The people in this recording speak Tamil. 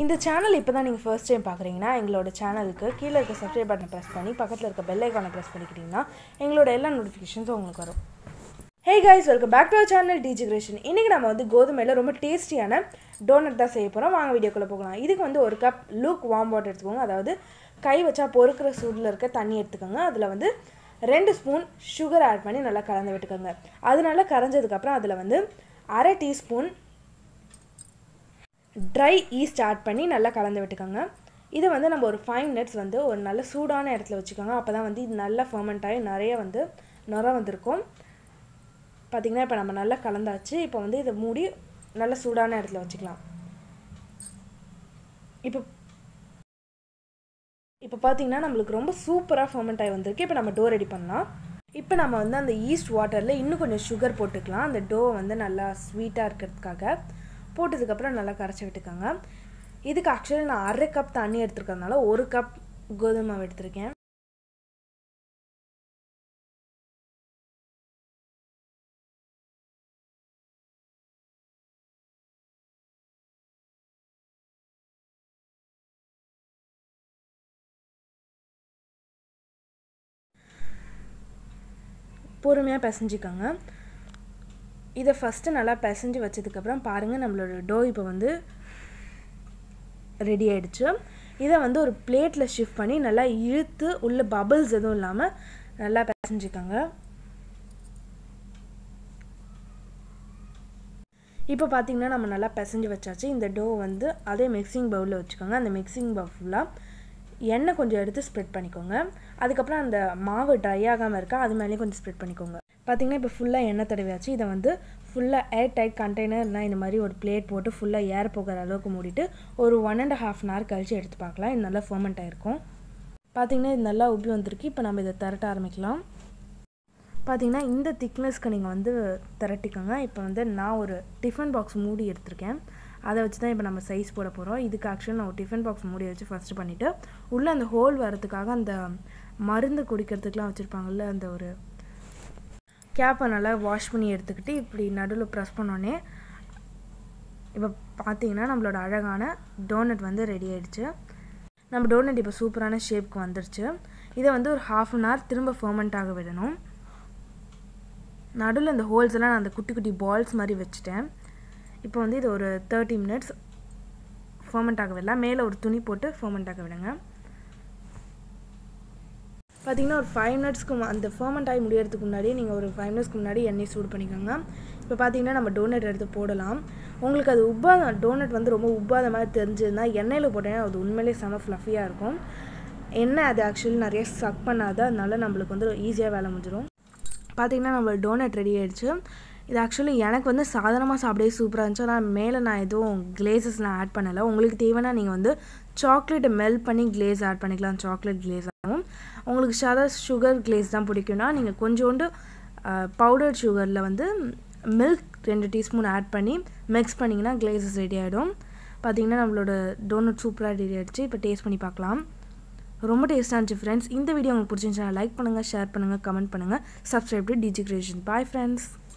இந்த சேனல் இப்போ தான் நீங்கள் ஃபர்ஸ்ட் டைம் பார்க்குறீங்கன்னா எங்களோட சேனலுக்கு கீழே இருக்க சப்ஸ்கிரைப் பட்டனை ப்ரெஸ் பண்ணி பக்கத்தில் இருக்க பெல் ஐக்கானை ப்ரெஸ் பண்ணிக்கிட்டிங்கன்னா எங்களோட எல்லா நோட்டிஃபிகேஷன்ஸும் உங்களுக்கு வரும் hey guys welcome back to our channel DG creation இன்றைக்கி நம்ம வந்து கோதுமையில் ரொம்ப டேஸ்டியான டோனட் தான் செய்ய போகிறோம் வாங்க வீடியோக்குள்ளே போகலாம் இதுக்கு வந்து ஒரு கப் லூக் வார்ம் வாட்டர் எடுத்துக்கோங்க அதாவது கை வச்சா பொறுக்கிற சூடில் இருக்க தண்ணி எடுத்துக்கோங்க அதில் வந்து ரெண்டு ஸ்பூன் சுகர் ஆட் பண்ணி நல்லா கலந்து விட்டுக்கோங்க அது நல்லா கரைஞ்சதுக்கப்புறம் அதில் வந்து அரை டீஸ்பூன் ட்ரை ஈஸ்ட் ஆட் பண்ணி நல்லா கலந்து விட்டுக்கோங்க இதை வந்து நம்ம ஒரு ஃபைவ் மினிட்ஸ் வந்து ஒரு நல்ல சூடான இடத்துல வச்சுக்கோங்க அப்போ தான் வந்து இது நல்லா ஃபர்மெண்ட் ஆகி நிறைய வந்து நுர வந்திருக்கும் பார்த்திங்கன்னா இப்போ நம்ம நல்லா கலந்தாச்சு இப்போ வந்து இதை மூடி நல்ல சூடான இடத்துல வச்சுக்கலாம் இப்போ இப்போ பார்த்தீங்கன்னா நம்மளுக்கு ரொம்ப சூப்பராக ஃபர்மெண்ட் ஆகி வந்திருக்கு இப்போ நம்ம டோ ரெடி பண்ணலாம் இப்போ நம்ம வந்து அந்த ஈஸ்ட் வாட்டரில் இன்னும் கொஞ்சம் சுகர் போட்டுக்கலாம் அந்த டோ வந்து நல்லா ஸ்வீட்டாக இருக்கிறதுக்காக போட்டதுக்கப்புறம் நல்லா கரைச்சி விட்டுக்கோங்க இதுக்கு ஆக்சுவலி நான் அரை கப் தண்ணி எடுத்துருக்கறதுனால ஒரு கப் கோதுமை மாவு எடுத்திருக்கேன் பொறுமையாக பிசைஞ்சிக்கோங்க இதை ஃபஸ்ட்டு நல்லா பிசைஞ்சு வச்சதுக்கப்புறம் பாருங்கள் நம்மளோட டோ இப்போ வந்து ரெடி ஆகிடுச்சு இதை வந்து ஒரு பிளேட்டில் ஷிஃப்ட் பண்ணி நல்லா இழுத்து உள்ள பபிள்ஸ் எதுவும் இல்லாமல் நல்லா பிசைஞ்சிக்கோங்க இப்போ பார்த்தீங்கன்னா நம்ம நல்லா பிசைஞ்சு வச்சாச்சு இந்த டோ வந்து அதே மிக்சிங் பவுலில் வச்சுக்கோங்க அந்த மிக்சிங் பவுல் ஃபுல்லாக எண்ணெய் கொஞ்சம் எடுத்து ஸ்ப்ரெட் பண்ணிக்கோங்க அதுக்கப்புறம் அந்த மாவு ட்ரை ஆகாமல் இருக்கா அது மேலேயும் கொஞ்சம் ஸ்ப்ரெட் பண்ணிக்கோங்க பார்த்தீங்கன்னா இப்போ ஃபுல்லாக எண்ணெய் தடவியாச்சு இதை வந்து ஃபுல்லாக ஏர் டைட் கண்டெய்னர் இல்லை இந்த மாதிரி ஒரு பிளேட் போட்டு ஃபுல்லாக ஏர் போகிற அளவுக்கு மூடிட்டு ஒரு one and half an hour கழித்து எடுத்து பார்க்கலாம் இது நல்லா ஃபர்மெண்ட் ஆகிருக்கும் பார்த்தீங்கன்னா இது நல்லா உப்பி வந்திருக்கு இப்போ நம்ம இதை திரட்ட ஆரம்பிக்கலாம் பார்த்தீங்கன்னா இந்த திக்னஸ்க்கு நீங்கள் வந்து திரட்டிக்கோங்க இப்போ வந்து நான் ஒரு டிஃபன் பாக்ஸ் மூடி எடுத்திருக்கேன் அதை வச்சு தான் இப்போ நம்ம சைஸ் போட போகிறோம் இதுக்கு ஆக்சுவலி நான் ஒரு டிஃபன் பாக்ஸ் மூடி வச்சு ஃபஸ்ட்டு பண்ணிவிட்டு உள்ளே அந்த ஹோல் வரதுக்காக அந்த மருந்து குடிக்கிறதுக்கெலாம் வச்சுருப்பாங்கள்ல அந்த ஒரு கேப்பை நல்லா வாஷ் பண்ணி எடுத்துக்கிட்டு இப்படி நடுவில் ப்ரெஸ் பண்ணோன்னே இப்போ பார்த்தீங்கன்னா நம்மளோட அழகான டோனட் வந்து ரெடி ஆகிடுச்சு நம்ம டோனட் இப்போ சூப்பரான ஷேப்க்கு வந்துருச்சு இதை வந்து ஒரு ஹாஃப் அன் ஹவர் திரும்ப ஃபர்மெண்ட் ஆக விடணும் நடுவில் இந்த ஹோல்ஸ் எல்லாம் நான் அந்த குட்டி குட்டி பால்ஸ் மாதிரி வச்சுட்டேன் இப்போ வந்து இது ஒரு தேர்ட்டி மினிட்ஸ் ஃபர்மெண்ட் ஆக விடலாம் மேலே ஒரு துணி போட்டு ஃபர்மெண்ட் ஆக விடுங்க பார்த்தீங்கன்னா ஒரு ஃபைவ் மினிட்ஸ்க்கு அந்த ஃபர்மெண்ட் ஆகி முடியறதுக்கு முன்னாடியே நீங்கள் ஒரு ஃபைவ் மினிட்ஸ்க்கு முன்னாடி எண்ணெய் சூடு பண்ணிக்கோங்க இப்போ பார்த்தீங்கன்னா நம்ம டோனட் எடுத்து போடலாம் உங்களுக்கு அது உப்பாத டோனட் வந்து ரொம்ப உப்பாத மாதிரி தெரிஞ்சதுன்னா எண்ணெயில் போட்டேன்னா அது உண்மையிலே செம ஃப்ளஃபியாக இருக்கும் எண்ணெய் அது ஆக்சுவலி நிறைய சக் பண்ணாது அதனால நம்மளுக்கு வந்து ஈஸியாக வேலை முடிஞ்சிடும் பார்த்தீங்கன்னா நம்ம டோனட் ரெடி ஆகிடுச்சு இது ஆக்சுவலி எனக்கு வந்து சாதாரணமாக சாப்பிடவே சூப்பராக இருந்துச்சு ஆனால் மேலே நான் எதுவும் கிளேசஸ்லாம் ஆட் பண்ணலை உங்களுக்கு தேவைன்னா நீங்கள் வந்து சாக்லேட்டை மெல்ட் பண்ணி கிளேஸ் ஆட் பண்ணிக்கலாம் சாக்லேட் கிளேஸ் ஆகும் உங்களுக்கு சாதா சுகர் கிளேஸ் தான் பிடிக்கும்னா நீங்கள் கொஞ்சோண்டு பவுடர் சுகரில் வந்து மில்க் ரெண்டு டீஸ்பூன் ஆட் பண்ணி மிக்ஸ் பண்ணிங்கன்னா கிளேசஸ் ரெடி ஆகிடும் பார்த்தீங்கன்னா நம்மளோட டோனட் சூப்பராக ரெடி ஆகிடுச்சு இப்போ டேஸ்ட் பண்ணி பார்க்கலாம் ரொம்ப டேஸ்ட்டாக இருந்துச்சு ஃப்ரெண்ட்ஸ் இந்த வீடியோ உங்களுக்கு பிடிச்சிருந்துச்சுன்னா லைக் பண்ணுங்கள் ஷேர் பண்ணுங்கள் கமெண்ட் பண்ணுங்கள் subscribe to DG creation bye friends